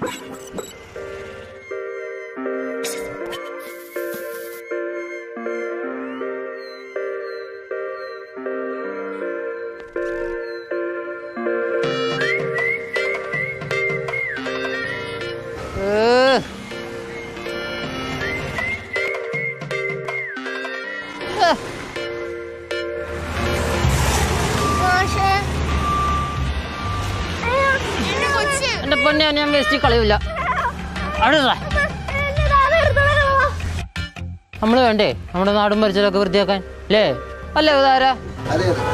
ഏ. ഏ. എന്റെ പൊന്നെ ഞാൻ വേസ്റ്റ് കളയൂല അടുത്ത നമ്മള് വേണ്ടേ നമ്മുടെ നാടും പരിസരമൊക്കെ വൃത്തിയാക്കാൻ അല്ലേ അല്ലേ ഉദാര അതെ അതെ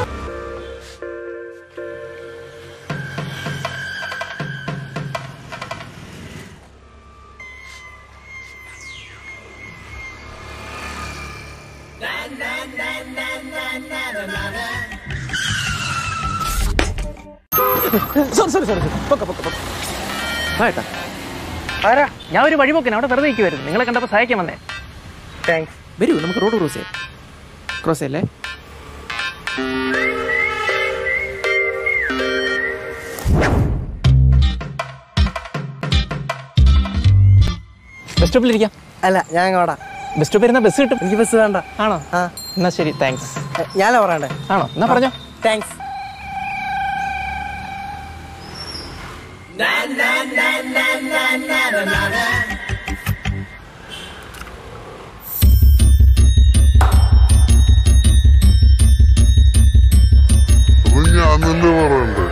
ആരാ ഞാൻ ഒരു വഴിപോക്കൻ അവിടെ വെറുതെ ഇരിക്കുവായിരുന്നു നിങ്ങളെ കണ്ടപ്പോൾ സഹായിക്കാൻ വന്നേ താങ്ക്സ് വരൂ നമുക്ക് റോഡ് ക്രോസ് ചെയ്യാം ക്രോസ് ചെയ്യല്ലേ ബസ് സ്റ്റോപ്പിലിരിക്കാം അല്ല ഞാൻ ഇങ്ങോട്ടാ ബസ് സ്റ്റോപ്പിൽ ഇരുന്ന ബസ് കിട്ടും എനിക്ക് ബസ് വേണ്ട ആണോ ആ എന്നാ ശരി താങ്ക്സ് ഞാനാ പറയണ്ടേ ആണോ എന്നാ പറഞ്ഞോ താങ്ക്സ് അത് ഞാൻ തന്നെ പറയണ്ടേ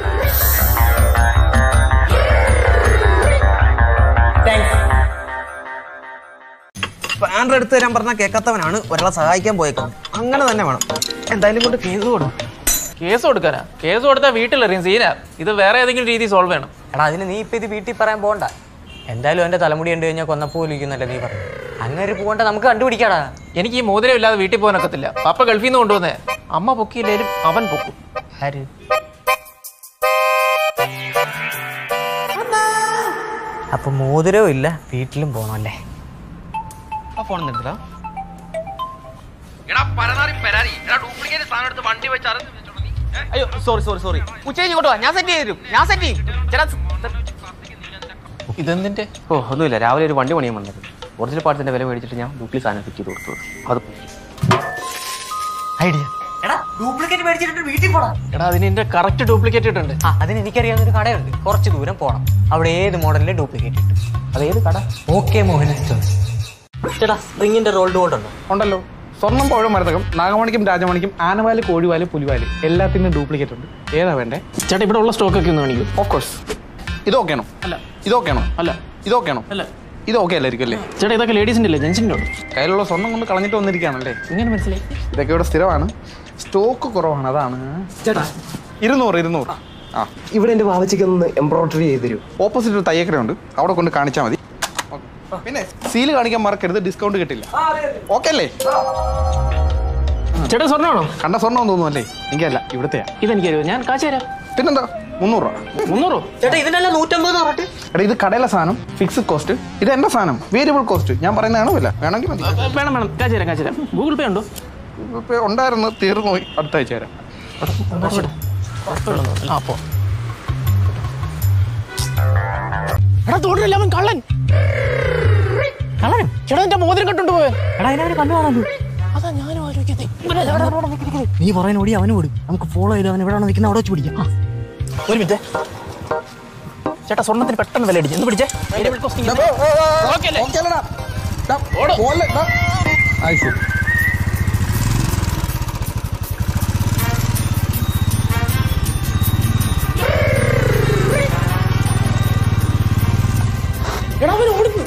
പാൻഡർ എടുത്ത് തരാൻ പറഞ്ഞാൽ കേൾക്കാത്തവനാണ് ഒരാളെ സഹായിക്കാൻ പോയേക്കുന്നത് അങ്ങനെ തന്നെ വേണം എന്തായാലും കൊണ്ട് കേസ് കൊടുക്കും കേസ് കൊടുക്കാനാ കേസ് കൊടുത്താൽ വീട്ടിലെറിയും സീനാ ഇത് വേറെ ഏതെങ്കിലും രീതി സോൾവ് ചെയ്യണം എടാ അതിന് നീ ഇപ്പൊ ഇത് വീട്ടിൽ പറയാൻ പോകണ്ട എന്തായാലും എന്റെ തലമുടി കണ്ടു കഴിഞ്ഞാൽ കൊന്നപ്പോലിരിക്കുന്നല്ലേ നീ പറഞ്ഞു അങ്ങനെ പോകണ്ട നമുക്ക് കണ്ടുപിടിക്കാടാ എനിക്ക് ഈ മോതിരം ഇല്ലാതെ വീട്ടിൽ പോകാനൊക്കത്തില്ല പപ്പ ഗൾഫിൽ നിന്ന് കൊണ്ടുവന്നേ അമ്മ പൊക്കിയില്ലേലും അവൻ പൊക്കും ആര് അപ്പൊ മോതിരവും ഇല്ല വീട്ടിലും പോകണം അല്ലേ ആ ഫോൺ എടുത്തില്ല അയ്യോ സോറി സോറി സോറി ഉച്ചയ്ക്ക് ഇങ്ങോട്ട് വാ ഞാൻ സെറ്റ് ചെയ്ത് തരും ഞാൻ സെറ്റ് ചെയ്യും ചേട്ടാ ഇതെന്തിന്റെ ഓ ഒന്നുമില്ല രാവിലെ ഒരു വണ്ടി പണിയാൻ വന്നത് ഒറിജിനൽ പാർട്സിന്റെ വില മേടിച്ചിട്ട് ഞാൻ ഡ്യൂപ്ലി സാധനം ഫിറ്റ് ചെയ്ത് കൊടുത്തു അത് ഐഡിയ എടാ ഡ്യൂപ്ലിക്കേറ്റ് മേടിച്ചിട്ട് വീട്ടിൽ പോടാ എടാ അതിന് എന്റെ കറക്റ്റ് ഡ്യൂപ്ലിക്കേറ്റ് ഇട്ടുണ്ട് ആ അതിന് എനിക്കറിയാവുന്ന ഒരു കടയുണ്ട് കുറച്ച് ദൂരം പോകണം അവിടെ ഏത് മോഡലിലെ ഡ്യൂപ്ലിക്കേറ്റ് കിട്ടും അതേത് കട ഓക്കെ മോഹൻ സ്റ്റോഴ്സ് ചേട്ടാ റിങ്ങിന്റെ റോൾഡ് ഗോൾഡ് ഉണ്ടോ ഉണ്ടല്ലോ സ്വർണം പഴ മരതകം നാഗമണിക്കും രാജമണിക്കും ആനവാല് കോഴിവാല് പുലിവാല് എല്ലാത്തിനും ഡ്യൂപ്ലിക്കേറ്റ് ഉണ്ട് ഏതാ വേണ്ടേ ചേട്ടാ ഇവിടെ ഉള്ള സ്റ്റോക്ക് ഒക്കെ ഒന്ന് കാണിക്കൂ ഓഫ് കോഴ്സ് ഇതൊക്കെയാണോ അല്ല ഇതൊക്കെയാണോ അല്ല ഇതൊക്കെയാണോ അല്ല ഇത് ഓക്കെ അല്ലായിരിക്കും അല്ലേ ചേട്ടാ ഇതൊക്കെ ലേഡീസിന്റെ അല്ലേ ജെൻസിന്റെ ഉണ്ട് കയ്യിലുള്ള സ്വർണം കൊണ്ട് കളഞ്ഞിട്ട് വന്നിരിക്കുകയാണല്ലേ ഇങ്ങനെ മനസ്സിലായി ഇതൊക്കെ ഇവിടെ സ്ഥിരമാണ് സ്റ്റോക്ക് കുറവാണ് അതാണ് ചേട്ടാ ഇരുന്നൂറ് ഇരുന്നൂറ് ആ ഇവിടെ എന്റെ ബാബച്ചിക്ക് ഒന്ന് എംബ്രോയിഡറി ചെയ്ത് തരൂ ഓപ്പോസിറ്റ് ഒരു തയ്യക്കടയുണ്ട് അവിടെ കൊണ്ട് കാണിച്ചാൽ മതി Okay. പിന്നെ സീല് കാണിക്കാൻ മറക്കരുത് ഡിസ്കൗണ്ട് കിട്ടില്ല ഓക്കെ അല്ലേ ചേട്ടാ സ്വർണ്ണമാണോ കണ്ട സ്വർണ്ണം തോന്നുന്നു അല്ലേ എനിക്കല്ല ഇവിടുത്തെയാ ഇതെനിക്കറിയോ ഞാൻ കാശ് തരാം പിന്നെന്താ മുന്നൂറ് രൂപ മുന്നൂറോ ചേട്ടാ ഇതിനെല്ലാം നൂറ്റമ്പത് പറഞ്ഞിട്ട് എടാ ഇത് കടയിലെ സാധനം ഫിക്സ്ഡ് കോസ്റ്റ് ഇത് എന്റെ സാധനം വേരിയബിൾ കോസ്റ്റ് ഞാൻ പറയുന്നതാണോ ഇല്ല വേണമെങ്കിൽ മതി ഏ, വേണം വേണം കാശ് തരാം കാശ് തരാം ഗൂഗിൾ പേ ഉണ്ടോ ഇപ്പൊ ഉണ്ടായിരുന്നു തീർന്നു പോയി അടുത്ത ആഴ്ച തരാം ആ പോ എടാ തോന്നില്ല അവൻ കള്ളൻ കള്ളൻ ചേട്ടാ എന്റെ മോതിരം കെട്ടുണ്ട് പോയോ എടാ അതിനെ കണ്ടു കാണാൻ അതാ ഞാനും ആലോചിക്കുന്നത് നീ പറയുന്ന ഓടി അവന് ഓടും നമുക്ക് ഫോളോ ചെയ്ത് അവൻ എവിടെ നിൽക്കുന്ന അവിടെ വെച്ച് പിടിക്കാം ഒരു മിനിറ്റ് ചേട്ടാ സ്വർണ്ണത്തിന് പെട്ടെന്ന് വില അടിച്ചു എന്ന് പിടിച്ചേ ഓക്കേ അല്ലേ? എടാ അവൻ ഓടുന്നു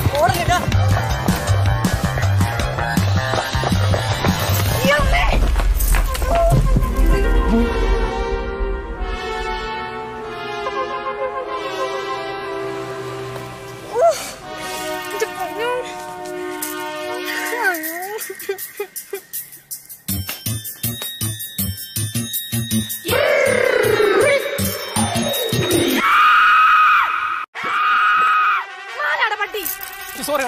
സോറി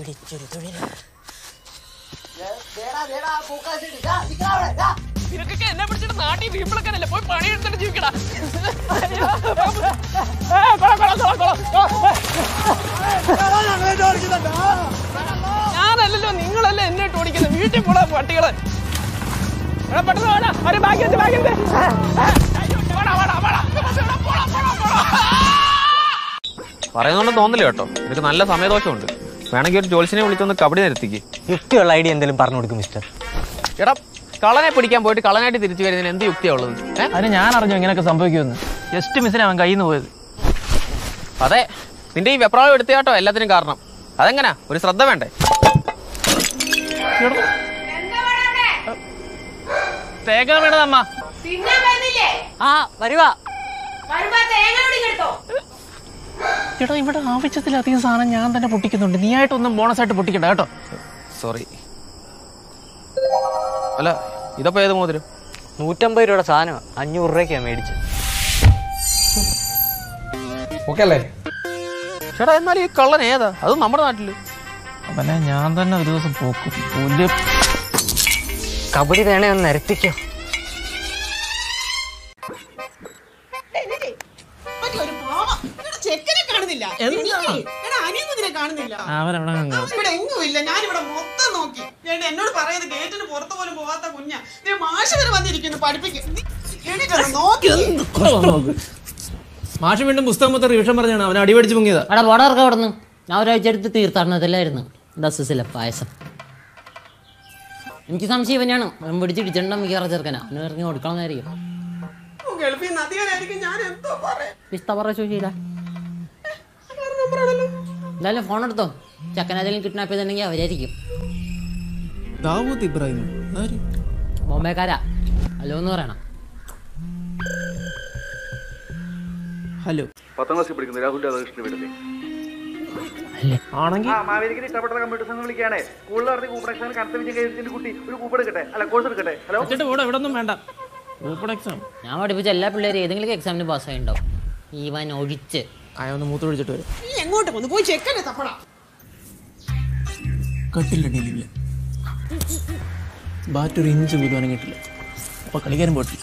പിടിച്ചൊരു തൊഴിൽ നിനക്കൊക്കെ എന്നെ പിടിച്ചിട്ട് നാട്ടിൽ വീമ്പിളക്കാനല്ലേ പോയി പണിയെടുത്തിട്ട് ജീവിക്കടാ ഞാനല്ലല്ലോ നിങ്ങളല്ലേ എന്നെ ഇട്ട് ഓടിക്കുന്നത് വീട്ടിൽ പോടാ പട്ടികള് എടാ, പെട്ടെന്ന് വാടാ. ഒരു ഭാഗ്യത്ത് ഭാഗ്യത്ത് പറയുന്നോണ്ട് തോന്നില്ല കേട്ടോ എനിക്ക് നല്ല സമയദോഷമുണ്ട് വേണമെങ്കിൽ ഒരു ജോത്സ്യനെ വിളിച്ചൊന്ന് കബഡി നിരത്തിക്ക് യുക്തിയുള്ള ഐഡിയ എന്തെങ്കിലും പറഞ്ഞു കൊടുക്കും മിസ്റ്റർ എടാ കളനെ പിടിക്കാൻ പോയിട്ട് കളനായിട്ട് തിരിച്ചു വരുന്നതിന് എന്ത് യുക്തിയാ ഉള്ളത് ഏ? അതിന് ഞാൻ അറിഞ്ഞു ഇങ്ങനെയൊക്കെ സംഭവിക്കുമെന്ന് ജസ്റ്റ് മിസ്സിന് അവൻ കയ്യിൽ നിന്ന് പോയത് അതെ നിന്റെ ഈ വെപ്രാളം എടുത്തയാട്ടോ എല്ലാത്തിനും കാരണം അതെങ്ങനാ ഒരു ശ്രദ്ധ വേണ്ടേ തേങ്ങ വേണതമ്മ തിന്നാൻ വരുന്നില്ലേ ആ വരുവാ വരുമ്പോ തേങ്ങ എടുത്തോ എടാ ഇവിടെ ആവശ്യത്തിലധികം സാധനം ഞാൻ തന്നെ പൊട്ടിക്കുന്നുണ്ട് നീ ആയിട്ടൊന്നും ബോണസ് ആയിട്ട് പൊട്ടിക്കണ്ട കേട്ടോ സോറി അല്ല ഇതപ്പോ ഏത് മോതിരം നൂറ്റമ്പത് രൂപയുടെ സാധനം അഞ്ഞൂറ് രൂപയ്ക്കാണ് മേടിച്ചത് ഓക്കെ അല്ലേ ചേട്ടാ എന്നാലും ഈ കള്ളൻ ഏതാ അത് നമ്മുടെ നാട്ടില് അവനെ ഞാൻ തന്നെ ഒരു ദിവസം പോക്കും പുല്ല് കബഡി വേണേ ഒന്ന് നിരത്തിക്കോ ഒരു പാവം. ഇവിടെ ചെക്കനെ കാണുന്നില്ല എടാ അനിയനെ കാണുന്നില്ല അവനവിടെ അങ്ങ് ഇവിടെ എങ്ങും ഇല്ല ഞാൻ ഇവിടെ മൊത്തം നോക്കി വേണ്ട എന്നോട് പറയുന്നത് ഗേറ്റിന് പുറത്ത് പോലും പോവാത്ത കുഞ്ഞ നീ മാഷ് വരെ വന്നിരിക്കുന്നു പഠിപ്പിക്കും നീ എണീറ്റൊന്ന് നോക്കി മാഷ് വീണ്ടും പുസ്തകം മൊത്തം റിവിഷൻ പറഞ്ഞാണ് അവൻ അടിപടിച്ച് മുങ്ങിയതാ എടാ പോടർക്ക് അവിടെ നിന്ന് ഞാൻ ഒരാഴ്ച എടുത്ത് തീർത്ഥാടനത്തിലായിരുന്നു ദസ്സിലെ പായസം എനിക്ക് സംശയം ഇവനാണ് അവൻ പിടിച്ചിടിച്ചിട്ടുണ്ടോ മിക്കവാറും ചെറുക്കനാ അവന് ഇറങ്ങി കൊടുക്കണമെന്നായിരിക്കും ഗൾഫിൽ നിന്ന് അധികമായിരിക്കും ഞാൻ എന്തോ പറയാം പിസ്ത പറ ചോദിച്ചില്ല എന്തായാലും ഫോൺ എടുത്തോ ചക്കനാഥിലും കിഡ്നാപ്പ് ചെയ്തിട്ടുണ്ടെങ്കിൽ അവരായിരിക്കും ദാവൂദ് ഇബ്രാഹിം ആര് ബോംബെക്കാരാ ഹലോ എന്ന് പറയണം ഹലോ പത്താം ക്ലാസ്സിൽ പഠിക്കുന്ന രാഹുൽ രാധാകൃഷ്ണൻ വീടല്ലേ ആണെങ്കിൽ മാവേലിക്ക് ഇഷ്ടപ്പെട്ട കമ്പ്യൂട്ടർ സംഘം വിളിക്കുകയാണേ സ്കൂളിൽ നടത്തി കൂപ്പൺ എക്സാമിന് കനത്ത വിജയം കഴിച്ചിട്ട് കുട്ടി ഒരു കൂപ്പൺ എടുക്കട്ടെ അല്ല കോഴ്സ് എടുക്കട്ടെ ഹലോ വെച്ചിട്ട് പോടാ ഇവിടെ ഒന്നും വേണ്ട ഓപ്പൺ എക്സാം ഞാൻ പഠിപ്പിച്ച എല്ലാ പിള്ളേരും ഏതെങ്കിലും എക്സാമിന് പാസ്സായിട്ടുണ്ടാവും ഈവൻ ഒഴിച്ച് ആയ ഒന്ന് മൂത്ത് ഒഴിച്ചിട്ട് വരും നീ എങ്ങോട്ട് പോന്നു പോയി ചെക്കനെ തപ്പടാ കട്ടില്ല ഡീലില്ല ബാറ്റ് ഒരു ഇഞ്ച് പോലും അനങ്ങിയിട്ടില്ല അപ്പൊ കളിക്കാനും പോയിട്ടില്ല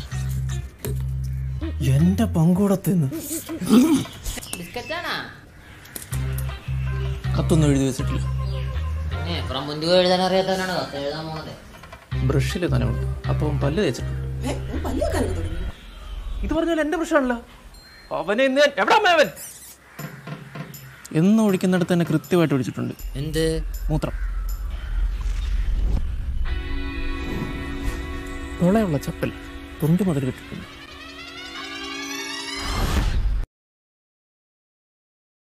എന്റെ പങ്കൂടത്തിന്ന് ബിസ്ക്കറ്റാണാ കത്തൊന്നും എഴുതി വെച്ചിട്ടില്ല ഏ അപ്പുറം മുൻപ് എഴുതാൻ അറിയാത്തവനാണ് കത്ത് എഴുതാൻ പോണത് ബ്രഷിൽ നനവുണ്ട് അപ്പം പല്ല് തേച്ചിട്ടുണ്ട് പല്ലു കലങ്ങി തുടങ്ങി ഇത് പറഞ്ഞാൽ എന്റെ പ്രശ്നമല്ല അവനെ ഇന്ന് ഞാൻ- എവിടാ അമ്മ അവൻ എന്ന് ഒഴിക്കുന്നിടത്ത് തന്നെ കൃത്യമായിട്ട് ഒഴിച്ചിട്ടുണ്ട് എന്ത് മൂത്രം തുളയുള്ള ചപ്പൽ തൊണ്ടി മുതൽ കിട്ടിയിട്ടുണ്ട്